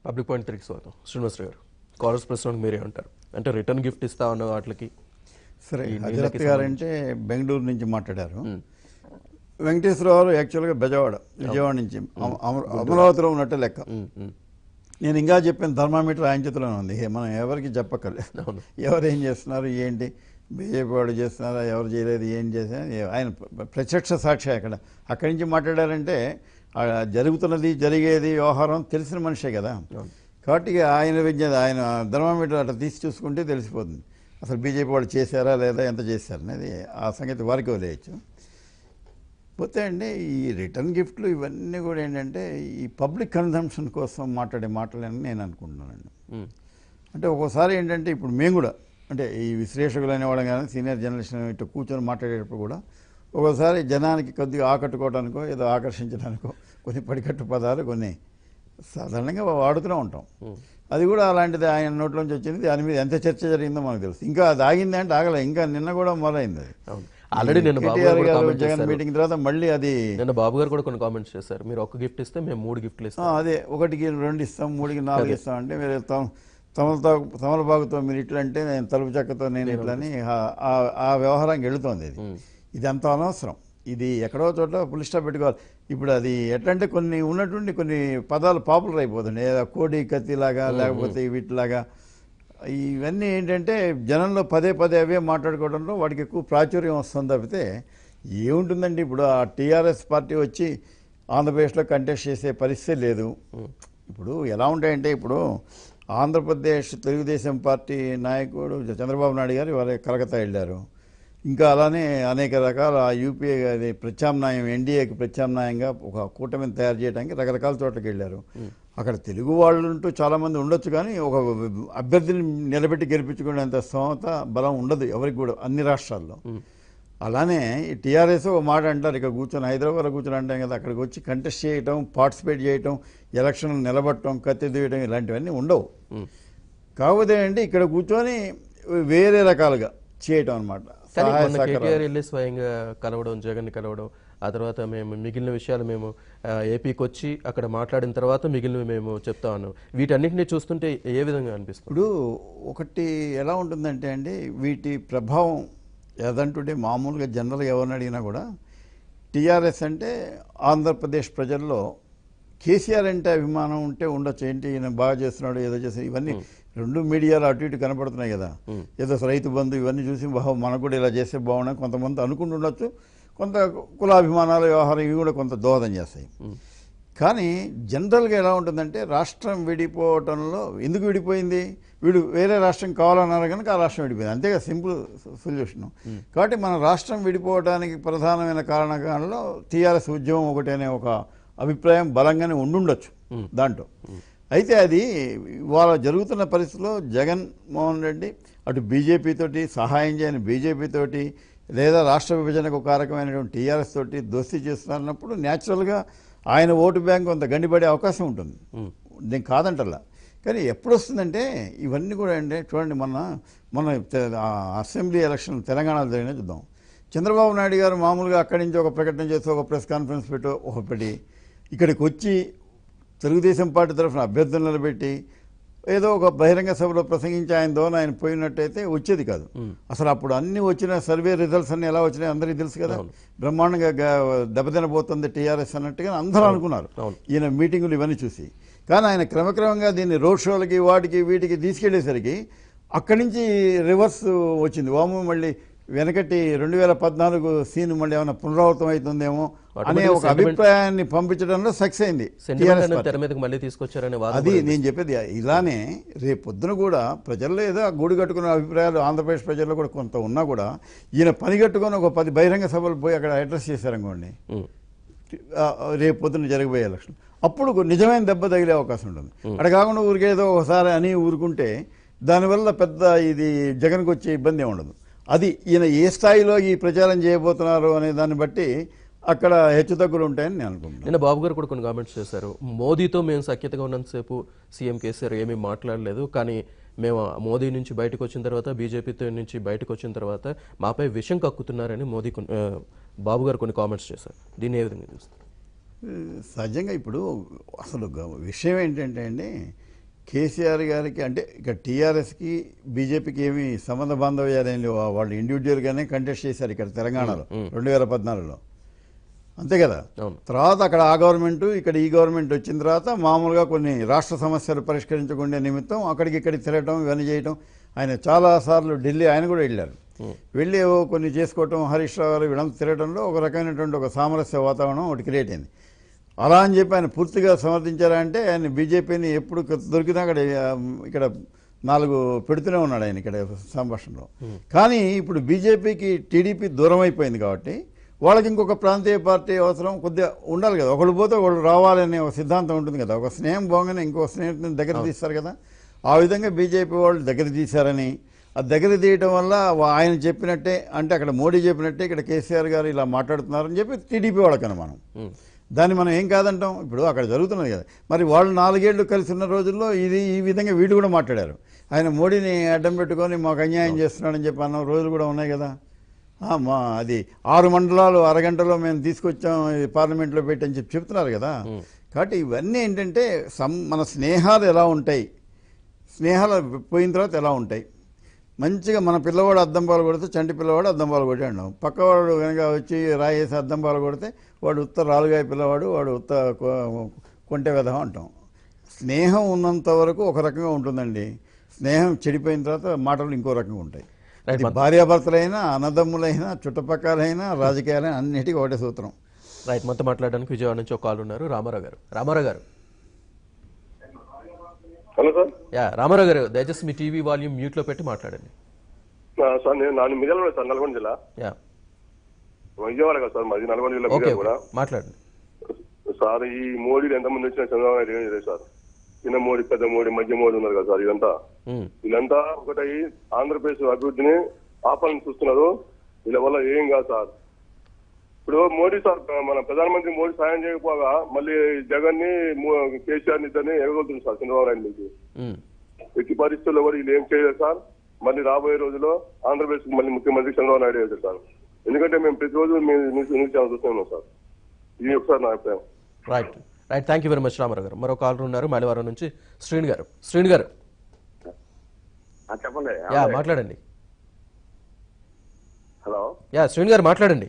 Public point త్రీకి స్వాగతం శ్రీనివాసరావు గారు కాలర్స్ ప్రశ్నకు మీరే ఉంటారు అంటే రిటర్న్ గిఫ్ట్ ఇస్తా ఉన్న వాటికి సరే ఈ హజరత్ నీళ్ళకి గారు అంటే బెంగళూరు నుంచి మాట్లాడారు వెంకటేశ్వరరావు యాక్చువల్గా బెజవాడ విజయవాడ నుంచి అమ- అమ- అమరావతిలో ఉన్నట్టు లెక్క ఉమ్, ఉమ్, నేను ఇంకా చెప్పిన థర్మామీటర్ ఆయన చేతిలోనే ఉంది ఏ మనం ఎవరికి చెప్పక్కర్లేదు అవును. ఎవరు ఏం చేస్తున్నారు ఏంటి బీజేపీ వాడు చేస్తున్నారా ఎవరు చేయలేదు ఏం చేశారు ఏ- ఆయన ప్ర- ప్రత్యక్ష సాక్షి అక్కడ అక్కడి నుంచి మాట్లాడారంటే ఆ జరుగుతున్నది జరిగేది వ్యవహారం తెలిసిన మనిషే కదా అవును. కాబట్టి ఇక ఆయన విజ్ఞత ఆయన థర్మామీటర్ అట్లా తీసి చూసుకుంటే తెలిసిపోతుంది అసలు బీజేపీ వాళ్ళు చేశారా లేదా ఎంత చేశారు అనేది ఆ సంగతి వారికి వదిలేయచ్చు పోతే అండి ఈ రిటర్న్ గిఫ్ట్లు ఇవన్నీ కూడా ఏంటంటే ఈ పబ్లిక్ కన్జంప్షన్ కోసం మాట్లాడే మాటలని నేను అనుకుంటున్నానండి ఉమ్, అంటే ఒక్కోసారి ఏంటంటే ఇప్పుడు మేము కూడా అంటే ఈ విశ్లేషకులు అనేవాళ్ళం కానీ సీనియర్ జర్నలిస్ట్ ఇట్లా కూర్చొని మాట్లాడేటప్పుడు కూడా ఒక్కోసారి జనానికి కొద్దిగా ఆకట్టుకోవడానికో ఏదో ఆకర్షించడానికో కొన్ని పడికట్టు పదాలు కొన్ని సాధారణంగా వాడుతూనే ఉంటాం ఉమ్. అది కూడా అలాంటిది ఆయన నోట్లోంచి వచ్చింది దాని మీద ఎంత చర్చ జరిగిందో మనకు తెలుసు ఇంకా అది ఆగింది అంటే ఆగలే ఇంకా నిన్న కూడా మొదలైంది అది అవును ఆల్రెడీ నేను బాబు గారు కేటీఆర్ కూడా గారు కామెంట్ జగన్ చేశారు మీటింగ్ తర్వాత మళ్ళీ అది నిన్న బాబు గారు కూడా కొన్ని కామెంట్స్ చేశారు మీరు ఒక గిఫ్ట్ ఇస్తే మేము మూడు గిఫ్ట్లు ఆ, ఇస్తాం అదే ఒకటికి రెండు ఇస్తాం మూడుకి నాలుగు ఇస్తాం అంటే మీరు తమ- తమలతో తమలపాకుతో మీరు ఇట్లా అంటే నేను తలుపు చెక్కతో నేను ఇట్లా అని ఆ- ఆ- ఆ వ్యవహారానికి వెళుతోంది ఇది ఉమ్, ఇది అంత అనవసరం ఇది ఎక్కడో చోట పులి స్టాప్ పెట్టుకోవాలి ఇప్పుడు అది ఎట్లంటే కొన్ని ఉన్నటువంటి కొన్ని పదాలు పాపులర్ అయిపోతుంది ఏదో కోడి కత్తిలాగా లేకపోతే వీటిలాగా ఇవన్నీ ఏంటంటే జనంలో పదే పదే అవే మాట్లాడుకోవడంలో వాడికి ఎక్కువ ప్రాచుర్యం వస్తుంది తప్పితే ఏముంటుందండి ఇప్పుడు ఆ టీఆర్ఎస్ పార్టీ వచ్చి ఆంధ్రప్రదేశ్లో కంటెస్ట్ చేసే పరిస్థితి లేదు ఇప్పుడు ఎలా ఉంటాయంటే ఇప్పుడు ఆంధ్రప్రదేశ్ తెలుగుదేశం పార్టీ నాయకుడు చంద్రబాబు నాయుడు గారు ఇవాళ కలకత్తా వెళ్ళారు ఇంకా అలానే అనేక రకాల యూపీఏ అది ప్రత్యామ్నాయం ఎన్డీఏకి ప్రత్యామ్నాయంగా ఒక కూటమిని తయారు చేయడానికి రకరకాల చోట్లకి వెళ్ళారు అక్కడ తెలుగు వాళ్ళు ఉంటూ చాలామంది ఉండొచ్చు కానీ ఒక అభ్యర్థిని నిలబెట్టి గెలిపించుకునేంత స్తోమత బలం ఉండదు ఎవరికి కూడా అన్ని రాష్ట్రాల్లో అలానే ఈ టీఆర్ఎస్ ఒక మాట అంటారు ఇక్కడ కూర్చొని హైదరాబాద్లో కూర్చొని అంటాం కదా అక్కడికి వచ్చి కంటెస్ట్ చేయటం పార్టిసిపేట్ చేయటం ఎలక్షన్ నిలబడటం కత్తి తీయటం ఇలాంటివన్నీ ఉండవు ఉమ్. కాకపోతే అంటే ఇక్కడ కూర్చొని వేరే రకాలుగా చేయటం అనమాట కానీ సహాయ మొన్న సహకారాలు. కేటీఆర్ వెళ్ళి స్వయంగా కలవడం జగన్ కలవడం ఆ తర్వాత మేము మిగిలిన విషయాలు మేము ఆ, ఏపీకి వచ్చి అక్కడ మాట్లాడిన తర్వాత మిగిలినవి మేము చెప్తా ఉన్నాం వీటన్నిటిని చూస్తుంటే ఏ విధంగా అనిపిస్తుంది ఇప్పుడు ఒకటి ఎలా ఉంటుందంటే అండి వీటి ప్రభావం ఏదంటుంటే మామూలుగా జనరల్గా ఎవరిని అడిగినా కూడా టీఆర్ఎస్ అంటే ఆంధ్రప్రదేశ్ ప్రజల్లో కేసీఆర్ అంటే అభిమానం ఉంటే ఉండొచ్చు ఏంటి ఈయన బాగా చేస్తున్నాడు ఏదో చేస్తున్నాడు ఇవన్నీ రెండు మీడియాలో అటు ఇటు కనపడుతున్నాయి కదా ఏదో రైతు బంధు ఇవన్నీ చూసి బాహు మనకు కూడా ఇలా చేస్తే బాగున్నాయి కొంతమంది అనుకుంటుండొచ్చు కొంత కులాభిమానాల వ్యవహారం ఇవి కూడా కొంత దోహదం చేస్తాయి కానీ జనరల్గా ఎలా ఉంటుందంటే రాష్ట్రం విడిపోవటంలో ఎందుకు విడిపోయింది వీడు వేరే రాష్ట్రం కావాలన్నారు కనుక ఆ రాష్ట్రం విడిపోయింది అంతేగా సింపుల్ సొల్యూషన్ కాబట్టి మన రాష్ట్రం విడిపోవడానికి ప్రధానమైన కారణాలలో టీఆర్ఎస్ ఉద్యమం ఒకటి అనే ఒక అభిప్రాయం బలంగానే ఉండుండొచ్చు దాంట్లో అయితే అది ఇవాళ జరుగుతున్న పరిస్థితిలో జగన్ మోహన్ రెడ్డి అటు బీజేపీ తోటి సహాయం చేయని బీజేపీ తోటి లేదా రాష్ట్ర విభజనకు కారకమైనటువంటి టీఆర్ఎస్ తోటి దోస్తీ చేస్తున్నప్పుడు న్యాచురల్గా ఆయన ఓటు బ్యాంక్ కొంత గండిపడే అవకాశం ఉంటుంది నేను కాదంటల్లా కానీ ఎప్పుడు వస్తుందంటే ఇవన్నీ కూడా అంటే చూడండి మొన్న మన తె- ఆ అసెంబ్లీ ఎలక్షన్ తెలంగాణలో జరిగిన చూద్దాం చంద్రబాబు నాయుడు గారు మామూలుగా అక్కడి నుంచి ఒక ప్రకటన చేస్తూ ఒక ప్రెస్ కాన్ఫరెన్స్ పెట్టు ఒక పెట్టి ఇక్కడికి వచ్చి తెలుగుదేశం పార్టీ తరఫున అభ్యర్థులు నిలబెట్టి ఏదో ఒక బహిరంగ సభలో ప్రసంగించి ఆయన దోన ఆయన పోయినట్టయితే వచ్చేది కాదు అసలు అప్పుడు అన్ని వచ్చిన సర్వే రిజల్ట్స్ అన్ని ఎలా వచ్చినాయి అందరికీ తెలుసు కదా బ్రహ్మాండంగా గా- దెబ్బతినబోతుంది టీఆర్ఎస్ అన్నట్టుగా అందరూ అనుకున్నారు అవును. ఈయన మీటింగులు ఇవన్నీ చూసి కానీ ఆయన క్రమక్రమంగా దీన్ని రోడ్ షోలకి వాటికి వీటికి తీసుకెళ్లేసరికి అక్కడి నుంచి రివర్స్ వచ్చింది వాము మళ్ళీ వెనకటి రెండు వేల పద్నాలుగు సీన్ మళ్ళీ ఏమైనా పునరావృతం అవుతుందేమో అనే ఒక sentiment- అభిప్రాయాన్ని పంపించడంలో సక్సెస్ అయింది సెంటిమెంట్ TRS అనేది పార్టీ. తెర మీదకి మళ్ళీ తీసుకొచ్చారనే వాదన అది కూడా నేను చెప్పేది ఇలానే రేపు పొద్దున కూడా ప్రజల్లో ఏదో ఆ గూడు కట్టుకున్న అభిప్రాయాలు ఆంధ్రప్రదేశ్ ప్రజల్లో కూడా కొంత ఉన్నా కూడా ఈయన పని కట్టుకొని ఒక పది బహిరంగ సభలు పోయి అక్కడ అడ్రస్ చేశారనుకోండి ఉమ్. ఆ, రేపు పొద్దున జరగబోయే ఎలక్షన్ అప్పుడు నిజమైన దెబ్బ తగిలే అవకాశం ఉంటుంది అక్కడ కాకుండా ఊరికేదో ఒకసారి అని ఊరుకుంటే దానివల్ల పెద్ద ఇది జగన్కి వచ్చే ఇబ్బంది ఏమి ఉండదు అది ఈయన ఏ స్థాయిలో ఈ ప్రచారం చేయబోతున్నారు అనే దాన్ని బట్టి అక్కడ హెచ్చుతగ్గులు ఉంటాయని నేను అనుకుంటున్నాను నిన్న బాబు గారు కూడా కొన్ని కామెంట్స్ చేశారు మోదీతో మేము సఖ్యతగా ఉన్నంతసేపు సీఎం కేసీఆర్ ఏమీ మాట్లాడలేదు కానీ మేము మోదీ నుంచి బయటకు వచ్చిన తర్వాత బీజేపీతో నుంచి బయటకు వచ్చిన తర్వాత మాపై విషం కక్కుతున్నారని మోదీ కొన్ని- ఆ, బాబు గారు కొన్ని కామెంట్స్ చేశారు దీన్ని ఏ విధంగా చూస్తారు సహజంగా ఇప్పుడు అసలు గ- విషయం ఏంటంటే అండి కేసీఆర్ గారికి అంటే ఇక టీఆర్ఎస్కి బీజేపీకి ఏమి సంబంధ బాంధవ్యాలేం లేవు వాళ్ళు ఇండివిజువల్గానే కంటెస్ట్ చేశారు ఇక్కడ తెలంగాణలో రెండు వేల పద్నాలుగులో అంతే కదా అవును. తర్వాత అక్కడ ఆ గవర్నమెంట్ ఇక్కడ ఈ గవర్నమెంట్ వచ్చిన తర్వాత మామూలుగా కొన్ని రాష్ట్ర సమస్యలు పరిష్కరించకుండా నిమిత్తం అక్కడికి ఇక్కడికి తిరగటం ఇవన్నీ చేయటం ఆయన చాలా సార్లు ఢిల్లీ ఆయన కూడా వెళ్ళారు వెళ్ళి ఏవో కొన్ని చేసుకోవటం హరీష్ రావు గారు వీళ్ళంతా తిరగడంలో ఒక రకమైనటువంటి ఒక సామరస్య వాతావరణం ఒకటి క్రియేట్ అయింది అలా అని చెప్పి ఆయన పూర్తిగా సమర్థించారా అంటే ఆయన బీజేపీని ఎప్పుడు దొరికినా అక్కడ ఆ, ఇక్కడ నాలుగు పెడుతూనే ఉన్నాడు ఆయన ఇక్కడ సంభాషణలో కానీ ఇప్పుడు బీజేపీకి టీడీపీ దూరం అయిపోయింది కాబట్టి వాళ్ళకి ఇంకొక ప్రాంతీయ పార్టీ అవసరం కొద్దిగా ఉండాలి కదా ఒకళ్ళు పోతే ఒకళ్ళు రావాలనే ఒక సిద్ధాంతం ఉంటుంది కదా ఒక స్నేహం బాగానే ఇంకో స్నేహితుని దగ్గర తీస్తారు కదా ఆ విధంగా బీజేపీ వాళ్ళు దగ్గర తీశారని ఆ దగ్గర తీయటం వల్ల వా- ఆయన చెప్పినట్టే అంటే అక్కడ మోడీ చెప్పినట్టే ఇక్కడ కేసీఆర్ గారు ఇలా మాట్లాడుతున్నారని చెప్పి టీడీపీ వాళ్ళకి మనం దాన్ని మనం ఏం కాదంటాం ఇప్పుడు అక్కడ జరుగుతున్నది కదా మరి వాళ్ళు నాలుగేళ్లు కలిసి ఉన్న రోజుల్లో ఇది ఈ విధంగా వీళ్ళు కూడా మాట్లాడారు ఆయన మోడీని అడ్డం పెట్టుకొని మాకు అన్యాయం చేస్తున్నాడని చెప్పి అన్న రోజులు కూడా ఉన్నాయి కదా ఆ, మా అది ఆరు మండలాలు అరగంటలో మేము తీసుకొచ్చాం ఇది పార్లమెంట్లో పెట్టి అని చెప్పి చెప్తున్నారు కదా కాబట్టి ఇవన్నీ ఏంటంటే సం మన స్నేహాలు ఎలా ఉంటాయి స్నేహాలు పోయిన తర్వాత ఎలా ఉంటాయి మంచిగా మన పిల్లవాడు అద్దం పాలు కొడితే చంటి పిల్లవాడు అద్దం పాలు కొట్టాడు పక్కవాడు కనుక వచ్చి రాయేసి అద్దం పాలు కొడితే వాడు ఉత్త రాలుగాయ పిల్లవాడు వాడు ఉత్త కొ- కొంటె వెధం అంటాం స్నేహం ఉన్నంత వరకు ఒక రకంగా ఉంటుందండి స్నేహం చెడిపోయిన తర్వాత మాటలు ఇంకో రకంగా ఉంటాయి Right, అది మన- భార్యాభర్తలైనా అన్నదమ్ములైనా చుట్టుపక్కలైనా రాజకీయాలైనా అన్నిటికీ ఒకటే సూత్రం రైట్ మొత్తం మాట్లాడడానికి విజయవాడ నుంచి ఒక కాల్ ఉన్నారు రామారావు గారు రామారావు గారు హలో సార్ యా రామారావు గారు దయచేసి మీ టీవీ వాల్యూమ్ మ్యూట్లో పెట్టి మాట్లాడండి ఆ, సార్ నేను నాలుగు మిగల సార్ నల్గొండ జిల్లా యా విజయవాడ కదా సార్ మాది నల్గొండ జిల్లా ఓకే మిర్యాల ఓకే కూడా మాట్లాడండి సార్ ఈ మోడీలు ఎంతమంది వచ్చినా చంద్రబాబు నాయుడు ఏం చేయలేదు సార్ చిన్న మోడీ పెద్ద మోడీ మధ్య మోడీ ఉన్నారు కదా సార్ ఇదంతా ఉమ్, వీళ్ళంతా ఒకటై ఆంధ్రప్రదేశ్ అభివృద్ధిని ఆపాలని చూస్తున్నారు వీళ్ళ వల్ల ఏం కాదు సార్ ఇప్పుడు మోడీ సార్ మన ప్రధానమంత్రి మోడీ సాయం చేయకపోగా మళ్ళీ జగన్ ని కేసీఆర్ ని ఇద్దరిని ఎగగలుగుతుంది సార్ చంద్రబాబు నాయుడు నుంచి ఉమ్, ఎట్టి పరిస్థితుల్లో కూడా వీళ్ళు ఏం చేయలేదు సార్ మళ్ళీ రాబోయే రోజుల్లో ఆంధ్రప్రదేశ్ మళ్ళీ ముఖ్యమంత్రి చంద్రబాబు నాయుడు అవుతారు సార్ ఎందుకంటే మేము ప్రతిరోజు మీ న్యూస్ న్యూస్ ఛానల్ చూస్తున్నాం సార్ ఇది ఒకసారి నా అభిప్రాయం right right thank you very much Ramarao garu మరో కాలర్ ఉన్నారు మలివారం నుంచి శ్రీని గారు శ్రీని గారు ఆ, చెప్పండి యా మాట్లాడండి హలో యా శ్రీని గారు మాట్లాడండి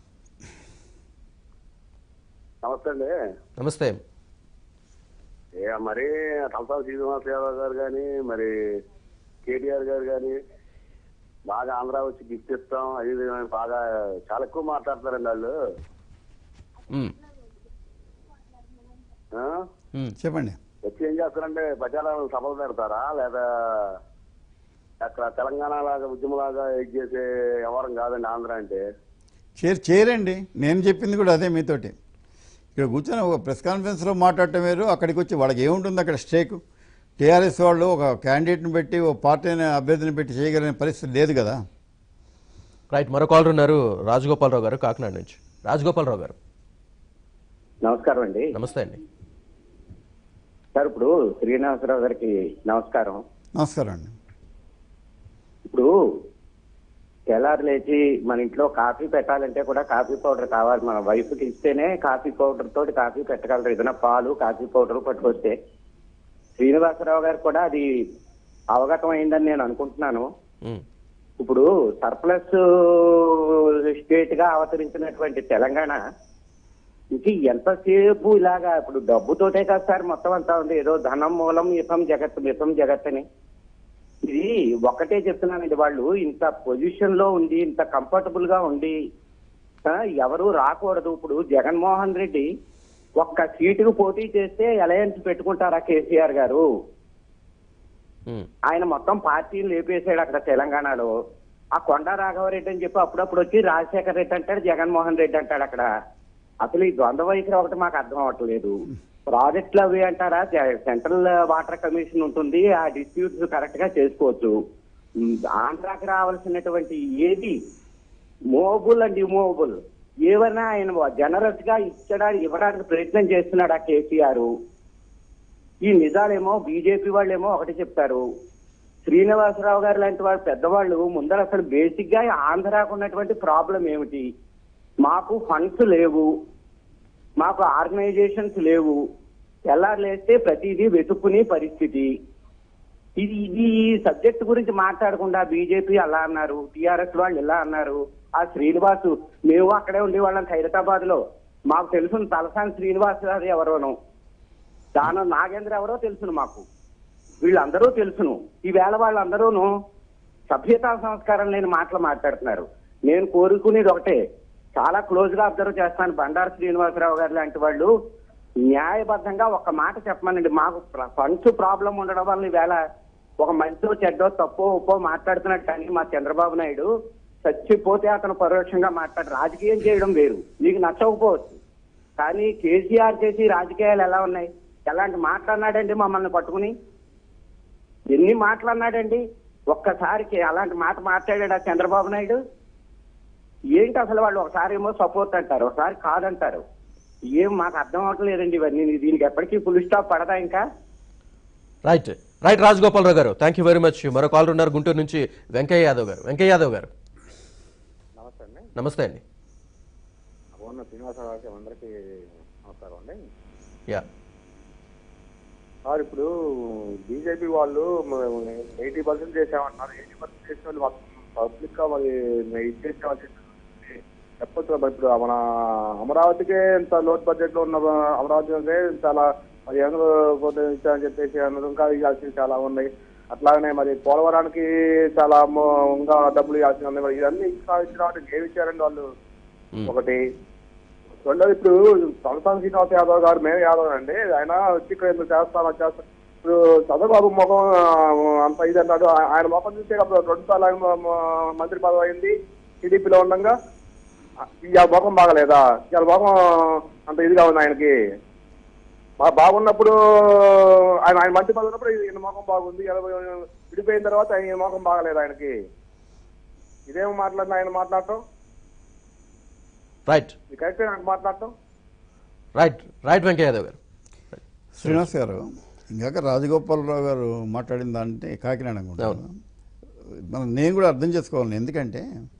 నమస్తే అండి నమస్తే ఏ మరి తలసాల శ్రీనివాస్ యాదవ్ గారు కానీ మరి కేటీఆర్ గారు కానీ బాగా ఆంధ్ర వచ్చి గిఫ్ట్ ఇస్తాం అది ఇది అని బాగా చాలా ఎక్కువ మాట్లాడతారండి వాళ్ళు ఉమ్, ఆ? ఉమ్, చెప్పండి వచ్చి ఏం చేస్తారంటే ప్రచారాలను సభలు పెడతారా లేదా అక్కడ తెలంగాణ లాగా ఉద్యమలాగా ఇది చేసే వ్యవహారం కాదండి ఆంధ్ర అంటే చేర్ చేయరండి నేను చెప్పింది కూడా అదే మీతోటి ఇక్కడ కూర్చొని ఒక ప్రెస్ కాన్ఫరెన్స్లో మాట్లాడటం వేరు అక్కడికి వచ్చి వాళ్ళకి ఏముంటుంది అక్కడ స్టేక్ టీఆర్ఎస్ వాళ్ళు ఒక క్యాండిడేట్ని పెట్టి ఒక పార్టీని అభ్యర్థిని పెట్టి చేయగలిగిన పరిస్థితి లేదు కదా రైట్ మరో కాలర్ ఉన్నారు రాజగోపాలరావు గారు కాకినాడ నుంచి రాజగోపాలరావు గారు నమస్కారం అండి నమస్తే అండి సార్ ఇప్పుడు శ్రీనివాసరావు గారికి నమస్కారం నమస్కారం అండి ఇప్పుడు తెల్లారు లేచి మన ఇంట్లో కాఫీ పెట్టాలంటే కూడా కాఫీ పౌడర్ కావాలి మన వైఫ్కి ఇస్తేనే కాఫీ పౌడర్ తోటి కాఫీ పెట్టగలరు ఏదైనా పాలు కాఫీ పౌడర్ పట్టుకొస్తే శ్రీనివాసరావు గారు కూడా అది అవగతం అయిందని నేను అనుకుంటున్నాను ఉమ్, ఇప్పుడు సర్ప్లస్ స్టేట్ గా అవతరించినటువంటి తెలంగాణ ఇంక ఎంతసేపు ఇలాగా ఇప్పుడు డబ్బుతోటే కాదు సార్ మొత్తం అంతా ఉంది ఏదో ధనం మూలం మితం జగత్ మితం జగత్ అని ఇది ఒక్కటే చెప్తున్నానండి వాళ్ళు ఇంత పొజిషన్ లో ఉండి ఇంత కంఫర్టబుల్ గా ఉండి ఆ, ఎవరు రాకూడదు ఇప్పుడు జగన్మోహన్ రెడ్డి ఒక్క సీటుకు పోటీ చేస్తే అలయన్స్ పెట్టుకుంటారా కేసీఆర్ గారు ఉమ్, ఆయన మొత్తం పార్టీని లేపేశాడు అక్కడ తెలంగాణలో ఆ కొండ రాఘవరెడ్డి అని చెప్పి అప్పుడప్పుడు వచ్చి రాజశేఖర రెడ్డి అంటాడు జగన్మోహన్ రెడ్డి అంటాడు అక్కడ అసలు ఈ ద్వంద్వ వైఖరి ఒకటి మాకు అర్థం అవ్వట్లేదు ప్రాజెక్టులు అవి అంటారా జ- సెంట్రల్ వాటర్ కమిషన్ ఉంటుంది ఆ డిస్ప్యూట్స్ కరెక్ట్ గా చేసుకోవచ్చు ఉమ్, ఆంధ్రాకి రావాల్సినటువంటి ఏది మోబుల్ అండ్ ఇమోబుల్ ఏవైనా ఆయన జనరస్ గా ఇచ్చడానికి ఇవ్వడానికి ప్రయత్నం చేస్తున్నాడు ఆ కేసీఆర్ ఈ నిజాలేమో బీజేపీ వాళ్ళేమో ఒకటి చెప్తారు శ్రీనివాసరావు గారు లాంటి వారు పెద్దవాళ్ళు ముందర అసలు బేసిక్ గా ఆంధ్రాకు ఉన్నటువంటి ప్రాబ్లం ఏమిటి మాకు ఫండ్స్ లేవు మాకు ఆర్గనైజేషన్స్ లేవు తెల్లారులేస్తే ప్రతిదీ వెతుక్కునే పరిస్థితి ఇది ఇది ఈ సబ్జెక్ట్ గురించి మాట్లాడకుండా బీజేపీ అలా అన్నారు టిఆర్ఎస్ వాళ్ళు ఇలా అన్నారు ఆ శ్రీనివాసు మేము అక్కడే ఉండేవాళ్ళం ఖైరతాబాద్ లో మాకు తెలుసు తలసాని శ్రీనివాస్ గారు ఎవరోను దాన నాగేంద్ర ఎవరో తెలుసును మాకు వీళ్ళందరూ తెలుసును ఈవేళ వాళ్ళందరూను సభ్యతా సంస్కారం లేని మాటలు మాట్లాడుతున్నారు నేను కోరుకునేది ఒకటే చాలా క్లోజ్ గా అబ్జర్వ్ చేస్తాను బండారు శ్రీనివాసరావు గారు లాంటి వాళ్ళు న్యాయబద్ధంగా ఒక మాట చెప్పమనండి మాకు ఫండ్స్ ప్రాబ్లం ఉండడం వల్ల ఈవేళ ఒక మంచో చెడ్డో తప్పో ఉప్పో మాట్లాడుతున్నట్టు కానీ మా చంద్రబాబు నాయుడు చచ్చిపోతే అతను పరోక్షంగా మాట్లాడు రాజకీయం చేయడం వేరు మీకు నచ్చకపోవచ్చు కానీ కేసీఆర్ చేసి రాజకీయాలు ఎలా ఉన్నాయి ఎలాంటి మాట్లాడినాడండి మమ్మల్ని పట్టుకుని ఎన్ని మాట్లాడినాడండి ఒక్కసారికి అలాంటి మాట మాట్లాడాడు ఆ చంద్రబాబు నాయుడు ఏంటి అసలు వాళ్ళు ఒకసారి ఏమో సపోర్ట్ అంటారు ఒకసారి కాదంటారు ఏం మాకు అర్థం అవట్లేదండి ఇవన్నీ దీనికి ఎప్పటికీ ఫుల్ స్టాప్ పడదా ఇంకా right right Rajagopalarao garu thank you very much మరో కాలర్ ఉన్నారు గుంటూరు నుంచి వెంకయ్య యాదవ్ గారు వెంకయ్య యాదవ్ గారు నమస్తే అండి నమస్తే అండి ఉన్న శ్రీనివాసరావు గారికి అందరికీ నమస్కారం అండి యా సార్ ఇప్పుడు బీజేపీ వాళ్ళు ఎయిటీ పర్సెంట్ చేసామన్నారు ఎయిటీ పర్సెంట్ చేసిన వాళ్ళు పబ్లిక్ గా మరి ఇది చేసామని చెప్పి చెప్పొచ్చు కదా ఇప్పుడు మన అమరావతికే ఇంత లోట్ బడ్జెట్ లో ఉన్న అమరావతి చాలా మరి ఎందుకు పోతే ఇచ్చారని చెప్పేసి అన్నారు ఇంకా ఇవ్వాల్సింది చాలా ఉన్నాయి అట్లాగనే మరి పోలవరానికి చాలా మొ- ఇంకా డబ్బులు ఇవ్వాల్సి ఉన్నాయి మరి ఇవన్నీ ఇంకా ఇచ్చిన వాటికి ఏమి ఇచ్చారండి వాళ్ళు ఒకటి రెండోది ఇప్పుడు తలసాని శ్రీనివాస్ యాదవ్ గారు మేము యాదవ్ అండి ఆయన వచ్చి ఇక్కడ ఎందుకు చేస్తాను అది చేస్తాను ఇప్పుడు చంద్రబాబు ముఖం ఆ, అంత ఇది అన్నాడు ఆ- ఆయన ముఖం చూస్తే అప్పుడు రెండు సార్లు ఆయన మ- మ- మంత్రి పదవి అయింది టీడీపీలో ఉండగా ఇవాళ ముఖం బాగలేదా ఇవాళ ముఖం అంత ఇదిగా ఉంది ఆయనకి బా- బాగున్నప్పుడు ఆయన ఆయన మంత్రి పదవి ఉన్నప్పుడు ఈయన ముఖం బాగుంది ఇలా విడిపోయిన తర్వాత ఆయన ముఖం బాగలేదు ఆయనకి ఇదేమో మాట్లాడిన ఆయన మాట్లాడటం రైట్ ఇది కరెక్టే నాకు మాట్లాడటం రైట్ రైట్ వెంకయ్య యాదవ్ గారు శ్రీనివాస్ గారు ఇంకాక రాజగోపాలరావు గారు మాట్లాడిన దాంటే కాకినాడ కూడా అవును. మనం నేను కూడా అర్థం చేసుకోవాలి ఎందుకంటే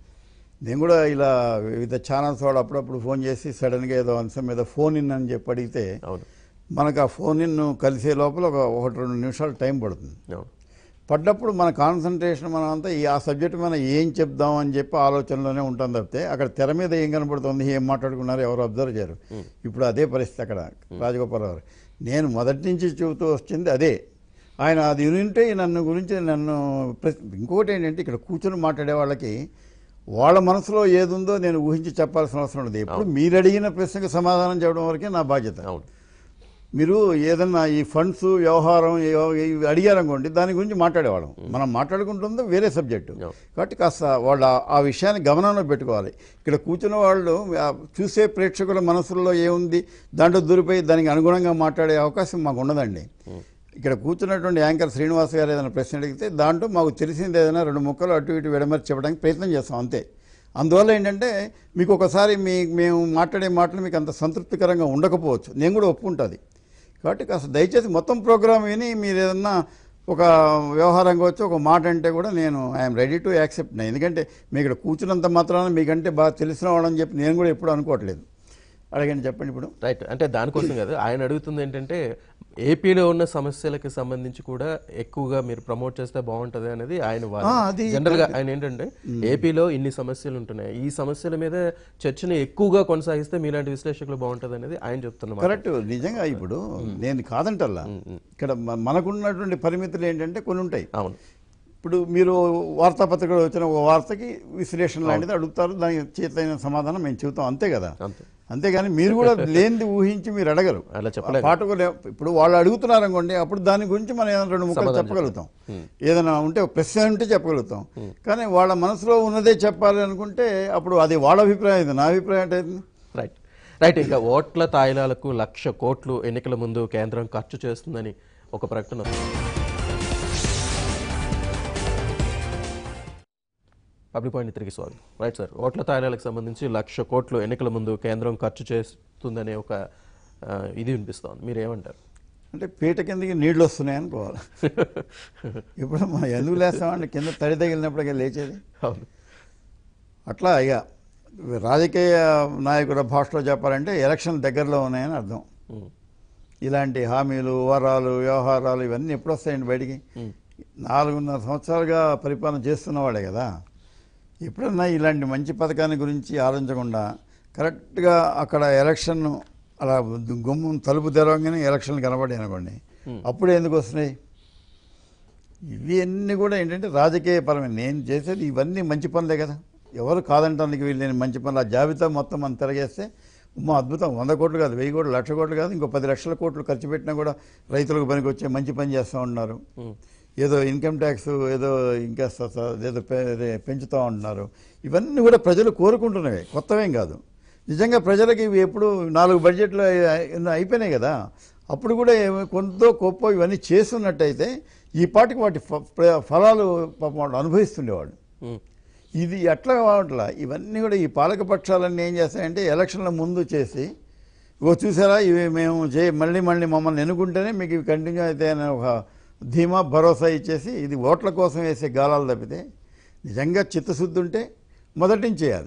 నేను కూడా ఇలా వివిధ ఛానల్స్ వాడు అప్పుడప్పుడు ఫోన్ చేసి సడన్గా ఏదో అంశం మీద ఫోన్ ఇన్ అని చెప్పి అడిగితే అవును మనకు ఆ ఫోన్ ఇన్ కలిసే లోపల ఒక ఒకటి రెండు నిమిషాలు టైం పడుతుంది అవును పడ్డప్పుడు మన కాన్సన్ట్రేషన్ మనం అంతా ఈ ఆ సబ్జెక్ట్ మనం ఏం చెప్దాం అని చెప్పి ఆలోచనలోనే ఉంటాం తప్పితే అక్కడ తెర మీద ఏం కనపడుతుంది ఏం మాట్లాడుకున్నారు ఎవరు అబ్జర్వ్ చేయరు ఇప్పుడు అదే పరిస్థితి అక్కడ రాజగోపాల్ గారు నేను మొదటి నుంచి చెబుతూ వచ్చింది అదే ఆయన అది వింటే నన్ను గురించి నన్ను ప్రశ్న ఇంకొకటి ఏంటంటే ఇక్కడ కూర్చొని మాట్లాడే వాళ్ళకి వాళ్ళ మనసులో ఏదుందో నేను ఊహించి చెప్పాల్సిన అవసరం లేదు ఎప్పుడు మీరు అడిగిన ప్రశ్నకు సమాధానం చెప్పడం వరకే నా బాధ్యత అవును మీరు ఏదన్నా ఈ ఫండ్స్ వ్యవహారం ఏవో- ఇవి అడిగారనుకోండి దాని గురించి మాట్లాడేవాళ్ళం మనం మాట్లాడుకుంటుందో వేరే సబ్జెక్టు Yeah. కాబట్టి కాస్త వాళ్ళు ఆ- ఆ విషయాన్ని గమనంలో పెట్టుకోవాలి ఇక్కడ కూర్చున్న వాళ్ళు ఆ చూసే ప్రేక్షకుల మనసుల్లో ఏముంది దాంట్లో దూరిపోయి దానికి అనుగుణంగా మాట్లాడే అవకాశం మాకు ఉండదండి ఇక్కడ కూర్చున్నటువంటి యాంకర్ శ్రీనివాస్ గారు ఏదైనా ప్రశ్న అడిగితే దాంట్లో మాకు తెలిసింది ఏదైనా రెండు ముక్కలు అటు ఇటు విడమర్చి చెప్పడానికి ప్రయత్నం చేస్తాం అంతే అందువల్ల ఏంటంటే మీకు ఒకసారి మీ మేము మాట్లాడే మాటలు మీకు అంత సంతృప్తికరంగా ఉండకపోవచ్చు నేను కూడా ఒప్పుకుంటుంది కాబట్టి కాస్త దయచేసి మొత్తం ప్రోగ్రామ్ విని మీరు ఏదన్నా ఒక వ్యవహారం కావచ్చు ఒక మాట అంటే కూడా నేను ఐఎమ్ రెడీ టు యాక్సెప్ట్ ఎందుకంటే మీ ఇక్కడ కూర్చున్నంత మాత్రాన మీకంటే బాగా తెలిసిన వాళ్ళని చెప్పి నేను కూడా ఎప్పుడు అనుకోవట్లేదు అడగండి చెప్పండి ఇప్పుడు రైట్ అంటే దానికోసం కదా ఆయన అడుగుతుంది ఏంటంటే ఏపీలో ఉన్న సమస్యలకి సంబంధించి కూడా ఎక్కువగా మీరు ప్రమోట్ చేస్తే బాగుంటది అనేది ఆయన ఆ, అది జనరల్ గా ఆయన ఏంటంటే ఏపీలో ఇన్ని సమస్యలు ఉంటున్నాయి ఈ సమస్యల మీద చర్చని ఎక్కువగా కొనసాగిస్తే మీలాంటి విశ్లేషకులు బాగుంటది అనేది ఆయన చెప్తున్నారు కరెక్ట్ నిజంగా ఇప్పుడు నేను కాదంటల్లా ఇక్కడ మ- మనకున్నటువంటి పరిమితులు ఏంటంటే కొన్ని ఉంటాయి అవును ఇప్పుడు మీరు వార్తాపత్రికలో వచ్చిన ఒక వార్తకి విశ్లేషణ లాంటిది అడుగుతారు దానికి చేతైన సమాధానం మేము చెబుతాం అంతే కదా అంతే అంతేగాని మీరు కూడా లేనిది ఊహించి మీరు అడగరు అలా చెప్పలేం. పాటకు ఇప్పుడు వాళ్ళు అడుగుతున్నారు అనుకోండి అప్పుడు దాని గురించి మనం ఏదైనా రెండు ముక్కలు సమాధానం చెప్పగలుగుతాం ఏదైనా ఉంటే ఒక ప్రశ్న ఉంటే చెప్పగలుగుతాం కానీ వాళ్ళ మనసులో ఉన్నదే చెప్పాలి అనుకుంటే అప్పుడు అది వాళ్ళ అభిప్రాయం ఇది నా అభిప్రాయం అంటే ఏంది? రైట్ రైట్ ఇంకా ఓట్ల తాయిలాలకు లక్ష కోట్లు ఎన్నికల ముందు కేంద్రం ఖర్చు చేస్తుందని ఒక ప్రకటన వస్తుంది. పబ్లిక్ పాయింట్ తిరిగి స్వాగతం రైట్ సార్ ఓట్ల తాయిలాలకు సంబంధించి లక్ష కోట్లు ఎన్నికల ముందు కేంద్రం ఖర్చు చేస్తుందనే ఒక ఆ, ఇది వినిపిస్తోంది మీరు ఏమంటారు అంటే పీట కిందకి నీళ్లు వస్తున్నాయి అనుకోవాలి ఇప్పుడు మనం ఎందుకు లేస్తామంటే కింద తడి తగిలినప్పటికే లేచేది అవును అట్లా ఇక రాజకీయ నాయకుల భాషలో చెప్పాలంటే ఎలక్షన్ దగ్గరలో ఉన్నాయని అర్థం ఉమ్. ఇలాంటి హామీలు వరాలు వ్యవహారాలు ఇవన్నీ ఎప్పుడు వస్తాయండి బయటికి నాలుగున్నర సంవత్సరాలుగా పరిపాలన చేస్తున్నవాడే కదా ఎప్పుడన్నా ఇలాంటి మంచి పథకాన్ని గురించి ఆలోచించకుండా కరెక్ట్గా అక్కడ ఎలక్షన్ అలా గుమ్మం తలుపు తెరవగానే ఎలక్షన్లు కనబడి అనుకోండి అప్పుడు ఎందుకు వస్తున్నాయి ఇవి అన్నీ కూడా ఏంటంటే రాజకీయ పరమైన నేను చేసేది ఇవన్నీ మంచి పనులే కదా ఎవరు కాదంటానికి వీళ్ళని మంచి పనులు ఆ జాబితా మొత్తం మనం తిరగేస్తే ఉమ్మా అద్భుతం వంద కోట్లు కాదు వెయ్యి కోట్లు లక్ష కోట్లు కాదు ఇంకో పది లక్షల కోట్లు ఖర్చు పెట్టినా కూడా రైతులకు పనికి వచ్చే మంచి పని చేస్తూ ఉన్నారు ఏదో ఇన్కమ్ ట్యాక్స్ ఏదో ఇంకా స- స- ఏదో పె- పెంచుతూ ఉంటున్నారు ఇవన్నీ కూడా ప్రజలు కోరుకుంటున్నవే కొత్తవేం కాదు నిజంగా ప్రజలకి ఇవి ఎప్పుడు నాలుగు బడ్జెట్లు అయి- ఎన్నో అయిపోయినాయి కదా అప్పుడు కూడా ఏమి- కొంత గొప్ప ఇవన్నీ చేస్తున్నట్టయితే ఈ పాటికి వాటి ఫ- ప్ర- ఫలాలు పాపం వాళ్ళు అనుభవిస్తుండేవాడు ఉమ్, ఇది ఎట్లా కావట్లా ఇవన్నీ కూడా ఈ పాలక పక్షాలన్నీ ఏం చేస్తాయంటే ఎలక్షన్ల ముందు చేసి ఓ చూసారా ఇవి మేము చే మళ్ళీ మళ్ళీ మమ్మల్ని ఎన్నుకుంటేనే మీకు ఇవి కంటిన్యూ అయితే అనే ఒక ధీమా భరోసా ఇచ్చేసి ఇది ఓట్ల కోసం వేసే గాలాలు తప్పితే నిజంగా చిత్తశుద్ధి ఉంటే మొదటి నుంచి చేయాలి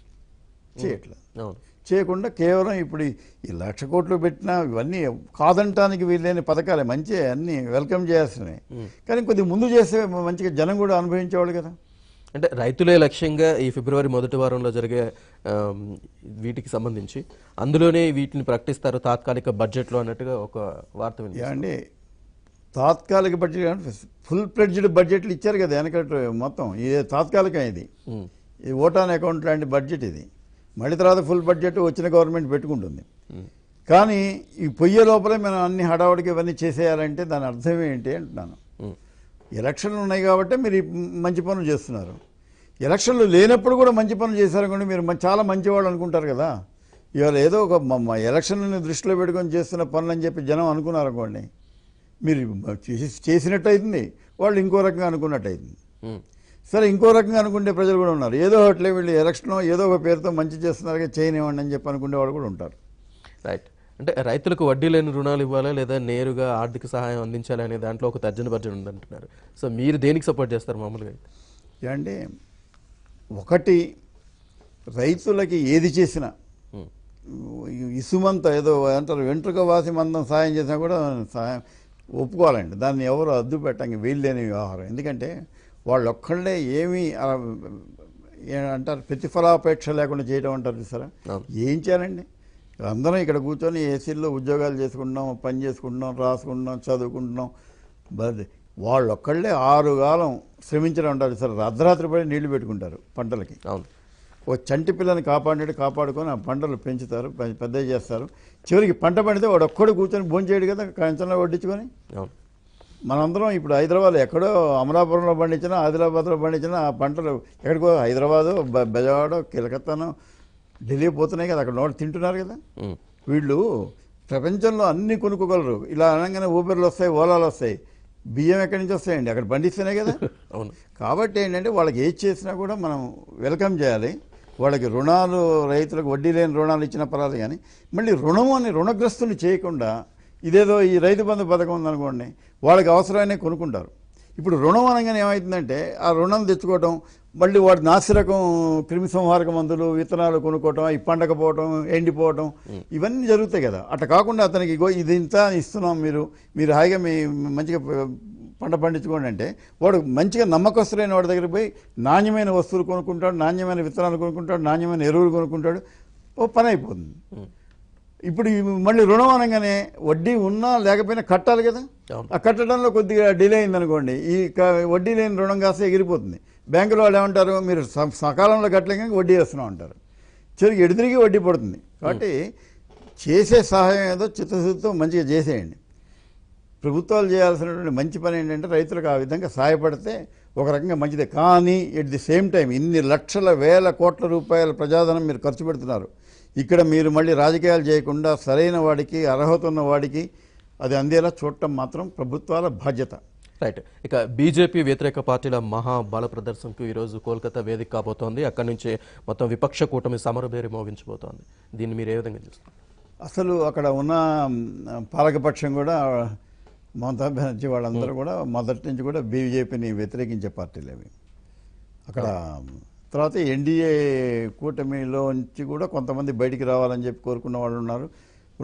చేయట్లేదు అవును చేయకుండా కేవలం ఇప్పుడు ఈ- ఈ లక్ష కోట్లు పెట్టినా ఇవన్నీ కాదంటానికి వీళ్ళని పథకాలే మంచి అన్నీ వెల్కమ్ చేయాల్సినవి కానీ కొద్దిగా ముందు చేస్తే మంచిగా జనం కూడా అనుభవించేవాళ్ళు కదా అంటే రైతులే లక్ష్యంగా ఈ ఫిబ్రవరి మొదటి వారంలో జరిగే ఆమ్, వీటికి సంబంధించి అందులోనే వీటిని ప్రకటిస్తారు తాత్కాలిక బడ్జెట్లో అన్నట్టుగా ఒక వార్త వినిపిస్తుంది. ఏమండి తాత్కాలిక బడ్జెట్ ఫుల్ ప్లెడ్జ్డ్ బడ్జెట్లు ఇచ్చారు కదా వెనకటి మొత్తం ఇది తాత్కాలికం ఇది ఉమ్, ఇది ఓటాన్ అకౌంట్ లాంటి బడ్జెట్ ఇది మళ్ళీ తర్వాత ఫుల్ బడ్జెట్ వచ్చిన గవర్నమెంట్ పెట్టుకుంటుంది కానీ ఈ పొయ్యే లోపలే మనం అన్ని హడావుడికి ఇవన్నీ చేసేయాలంటే దాని అర్థం ఏంటి అంటున్నాను ఉమ్, ఎలక్షన్లు ఉన్నాయి కాబట్టి మీరు ఈ మంచి పనులు చేస్తున్నారు ఎలక్షన్లు లేనప్పుడు కూడా మంచి పనులు చేశారనుకోండి మీరు మ- చాలా మంచివాళ్ళు అనుకుంటారు కదా ఇవాళ ఏదో ఒక మ- మ- ఎలక్షన్లను దృష్టిలో పెట్టుకొని చేస్తున్న పనులు అని చెప్పి జనం అనుకున్నారు అనుకోండి మీరు చేసి- చేసినట్టు అవుతుంది వాళ్ళు ఇంకో రకంగా అనుకున్నట్టు అవుతుంది ఉమ్, సరే ఇంకో రకంగా అనుకునే ప్రజలు కూడా ఉన్నారు ఏదో ఒకట్లే వీళ్ళు ఎలక్షన్ ఏదో ఒక పేరుతో మంచి చేస్తున్నారు చేయనివ్వండి అని చెప్పి అనుకునే వాళ్ళు కూడా ఉంటారు రైట్ అంటే రైతులకు వడ్డీ లేని రుణాలు ఇవ్వాలా లేదా నేరుగా ఆర్థిక సహాయం అందించాలి అనే దాంట్లో ఒక తర్జన భర్జన ఉందంటున్నారు సో మీరు దేనికి సపోర్ట్ చేస్తారు మామూలుగా అయితే? ఏమంటే ఒకటి రైతులకి ఏది చేసినా ఉమ్, ఇసుమంత ఏదో అంటారు వెంట్రుక వాసి మందం సాయం చేసినా కూడా సాయం ఒప్పుకోవాలండి దాన్ని ఎవరు అద్దు పెట్టండి వీల్లేని వ్యవహారం ఎందుకంటే వాళ్ళు ఒక్కళ్ళే ఏమీ అలా ఏ- అంటారు ప్రతిఫలాపేక్ష లేకుండా చేయడం అంటారు చూసారా అవును. ఏం చేయాలండి అందరం ఇక్కడ కూర్చొని ఏసీల్లో ఉద్యోగాలు చేసుకుంటున్నాం పని చేసుకుంటున్నాం రాసుకుంటున్నాం చదువుకుంటున్నాం బట్ వాళ్ళు ఒక్కళ్ళే ఆరు కాలం శ్రమించడం ఉంటారు సార్ అర్ధరాత్రి పడి నీళ్లు పెట్టుకుంటారు పంటలకి అవును ఓ చంటి పిల్లని కాపాడినట్టు కాపాడుకొని ఆ పంటలు పెంచుతారు పె- పెద్దవి చేస్తారు చివరికి పంట పండితే వాడు ఒక్కడు కూర్చొని భోంచేయడు కదా కంచంలో వడ్డించుకొని అవును మనందరం ఇప్పుడు హైదరాబాద్ ఎక్కడో అమలాపురంలో పండించినా ఆదిలాబాద్లో పండించినా ఆ పంటలు ఎక్కడికో హైదరాబాదు బ- బెజవాడ కిలకత్తాను ఢిల్లీ పోతున్నాయి కదా అక్కడ నోటి తింటున్నారు కదా ఉమ్, వీళ్ళు ప్రపంచంలో అన్ని కొనుక్కోగలరు ఇలా అనగానే ఊబర్లు వస్తాయి ఓలాలు వస్తాయి బియ్యం ఎక్కడి నుంచి వస్తాయండి అక్కడ పండిస్తేనే కదా అవును కాబట్టి ఏంటంటే వాళ్ళకి ఏది చేసినా కూడా మనం వెల్కమ్ చేయాలి వాళ్ళకి రుణాలు రైతులకు వడ్డీ లేని రుణాలు ఇచ్చిన పర్వాలేదు కానీ మళ్ళీ రుణం అని రుణగ్రస్తులు చేయకుండా ఇదేదో ఈ రైతు బంధు పథకం ఉందనుకోండి వాళ్ళకి అవసరమైనా కొనుక్కుంటారు ఇప్పుడు రుణం అనగానే ఏమవుతుందంటే ఆ రుణం తెచ్చుకోవటం మళ్ళీ వాడి నాసిరకం క్రిమి సంహారక మందులు విత్తనాలు కొనుక్కోవటం అవి పండకపోవటం ఎండిపోవటం ఇవన్నీ జరుగుతాయి కదా అట్లా కాకుండా అతనికి ఇగో ఇది ఇంత ఇస్తున్నాం మీరు మీరు హాయిగా మీ మంచిగా పంట పండించుకోండి అంటే వాడు మంచిగా నమ్మకస్తులైన వాడి దగ్గరికి పోయి నాణ్యమైన వస్తువులు కొనుక్కుంటాడు నాణ్యమైన విత్తనాలు కొనుక్కుంటాడు నాణ్యమైన ఎరువులు కొనుక్కుంటాడు ఓ పని అయిపోతుంది ఇప్పుడు ఈ మళ్ళీ రుణం అనగానే వడ్డీ ఉన్నా లేకపోయినా కట్టాలి కదా అవును. ఆ కట్టడంలో కొద్దిగా డిలే అయిందనుకోండి ఈ క- వడ్డీ లేని రుణం కాస్త ఎగిరిపోతుంది బ్యాంకులో వాళ్ళు ఏమంటారు మీరు స- సకాలంలో కట్టలేక వడ్డీ వేస్తున్నాం అంటారు చివరికి ఎడుదిరిగి వడ్డీ పడుతుంది కాబట్టి చేసే సహాయం ఏదో చిత్తశుద్ధితో మంచిగా చేసేయండి ప్రభుత్వాలు చేయాల్సినటువంటి మంచి పని ఏంటంటే రైతులకు ఆ విధంగా సహాయపడితే ఒక రకంగా మంచిదే కానీ ఎట్ ది సేమ్ టైం ఇన్ని లక్షల వేల కోట్ల రూపాయల ప్రజాధనం మీరు ఖర్చు పెడుతున్నారు ఇక్కడ మీరు మళ్ళీ రాజకీయాలు చేయకుండా సరైన వాడికి అర్హత ఉన్న వాడికి అది అందేలా చూడటం మాత్రం ప్రభుత్వాల బాధ్యత రైట్ ఇక బీజేపీ వ్యతిరేక పార్టీల మహా బల ప్రదర్శనకు ఈరోజు కోల్కతా వేదిక కాబోతోంది అక్కడి నుంచి మొత్తం విపక్ష కూటమి సమరభేరి మోగించబోతోంది దీన్ని మీరు ఏ విధంగా చూస్తారు అసలు అక్కడ ఉన్న మ్, పాలకపక్షం కూడా మమతా బెనర్జీ వాళ్ళందరూ కూడా మొదటి నుంచి కూడా బీజేపీని వ్యతిరేకించే పార్టీలు అవి అక్కడ తర్వాత ఎన్డీఏ కూటమిలో నుంచి కూడా కొంతమంది బయటికి రావాలని చెప్పి కోరుకున్న వాళ్ళు ఉన్నారు ఉన్నారు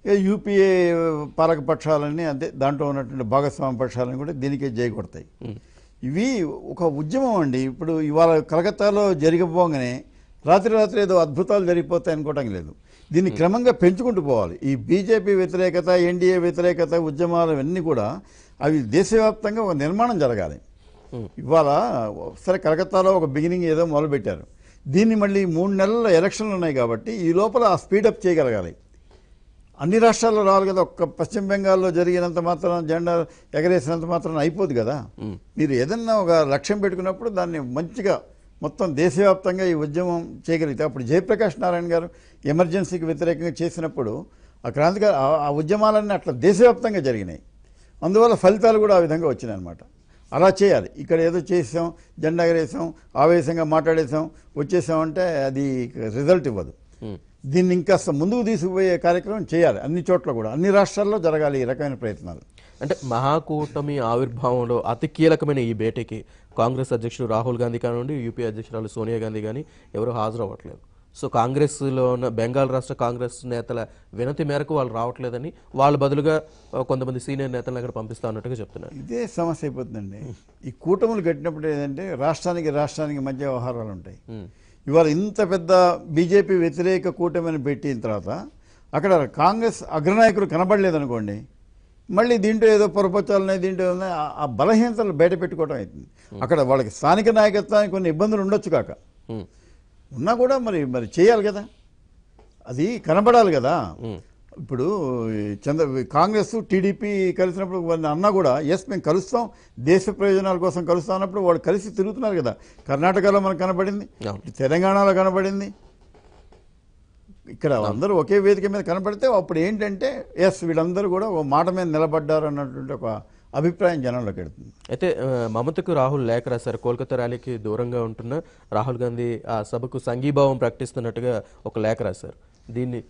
ఇక యూపీఏ పాలక పక్షాలన్నీ అదే దాంట్లో ఉన్నటువంటి భాగస్వామ్య పక్షాలని కూడా దీనికే జై కొడతాయి ఇవి ఒక ఉద్యమం అండి ఇప్పుడు ఇవాళ కలకత్తాలో జరిగిపోగానే రాత్రి రాత్రి ఏదో అద్భుతాలు జరిగిపోతాయి అనుకోవటం లేదు దీన్ని క్రమంగా పెంచుకుంటూ పోవాలి ఈ బీజేపీ వ్యతిరేకత ఎన్డీఏ వ్యతిరేకత ఉద్యమాలు ఇవన్నీ కూడా అవి దేశవ్యాప్తంగా ఒక నిర్మాణం జరగాలి ఇవాళ సరే కలకత్తాలో ఒక బిగినింగ్ ఏదో మొదలుపెట్టారు దీన్ని మళ్ళీ మూడు నెలల ఎలక్షన్లు ఉన్నాయి కాబట్టి ఈ లోపల ఆ స్పీడప్ చేయగలగాలి అన్ని రాష్ట్రాల్లో రావాలి కదా ఒక్క పశ్చిమ బెంగాల్లో జరిగినంత మాత్రం జెండా ఎగరేసినంత మాత్రం అయిపోదు కదా మీరు ఏదన్నా ఒక లక్ష్యం పెట్టుకున్నప్పుడు దాన్ని మంచిగా మొత్తం దేశవ్యాప్తంగా ఈ ఉద్యమం చేయగలిగితే అప్పుడు జయప్రకాష్ నారాయణ గారు ఎమర్జెన్సీకి వ్యతిరేకంగా చేసినప్పుడు ఆ క్రాంతికార ఆ- ఆ ఉద్యమాలన్నీ అట్లా దేశవ్యాప్తంగా జరిగినాయి అందువల్ల ఫలితాలు కూడా ఆ విధంగా వచ్చినాయి అనమాట అలా చేయాలి ఇక్కడ ఏదో చేసాం జెండా ఎగరేసాం ఆవేశంగా మాట్లాడేసాం వచ్చేసామంటే అది రిజల్ట్ ఇవ్వదు దీన్ని ఇంకా ముందుకు తీసుకుపోయే కార్యక్రమం చేయాలి అన్ని చోట్ల కూడా అన్ని రాష్ట్రాల్లో జరగాలి ఈ రకమైన ప్రయత్నాలు అంటే మహాకూటమి ఆవిర్భావంలో అతి కీలకమైన ఈ భేటీకి కాంగ్రెస్ అధ్యక్షుడు రాహుల్ గాంధీ కానివ్వండి యూపీ అధ్యక్షురాలు సోనియా గాంధీ కానీ ఎవరు హాజరు అవ్వట్లేదు సో కాంగ్రెస్లో ఉన్న బెంగాల్ రాష్ట్ర కాంగ్రెస్ నేతల వినతి మేరకు వాళ్ళు రావట్లేదని వాళ్ళ బదులుగా ఆ, కొంతమంది సీనియర్ నేతలను అక్కడ పంపిస్తా అన్నట్టుగా చెప్తున్నారు ఇదే సమస్య అయిపోతుందండి ఈ కూటములు కట్టినప్పుడు ఏంటంటే రాష్ట్రానికి రాష్ట్రానికి మధ్య వ్యవహారాలు ఉంటాయి ఇవాళ ఇంత పెద్ద బీజేపీ వ్యతిరేక కూటమిని పెట్టిన తర్వాత అక్కడ కాంగ్రెస్ అగ్రనాయకులు కనబడలేదనుకోండి మళ్ళీ దీంట్లో ఏదో పొరపచ్చాలు ఉన్నాయి దీంట్లో ఏదో ఉన్నాయి. ఆ- ఆ బలహీనతలు బయట పెట్టుకోవడం అవుతుంది అక్కడ వాళ్ళకి స్థానిక నాయకత్వానికి కొన్ని ఇబ్బందులు ఉండొచ్చు కాక ఉమ్. ఉన్నా కూడా మరి మరి చేయాలి కదా అది కనబడాలి కదా ఇప్పుడు ఈ చంద్ర కాంగ్రెస్ టీడీపీ కలిసినప్పుడు వాళ్ళు అన్నా కూడా ఎస్ మేము కలుస్తాం దేశ ప్రయోజనాల కోసం కలుస్తాం అన్నప్పుడు వాళ్ళు కలిసి తిరుగుతున్నారు కదా కర్ణాటకలో మనకు కనబడింది అవును. తెలంగాణలో కనబడింది ఇక్కడ అందరూ ఒకే వేదిక మీద కనపడితే అప్పుడు ఏంటంటే ఎస్ వీళ్ళందరూ కూడా ఒక మాట మీద నిలబడ్డారు అన్నటువంటి ఒక అభిప్రాయం జనంలోకి వెళ్తుంది అయితే ఆ, మమతకు రాహుల్ లేఖ రాశారు కోల్కతా ర్యాలీకి దూరంగా ఉంటున్న రాహుల్ గాంధీ ఆ సభకు సంఘీభావం ప్రకటిస్తున్నట్టుగా ఒక లేఖ రాశారు దీన్ని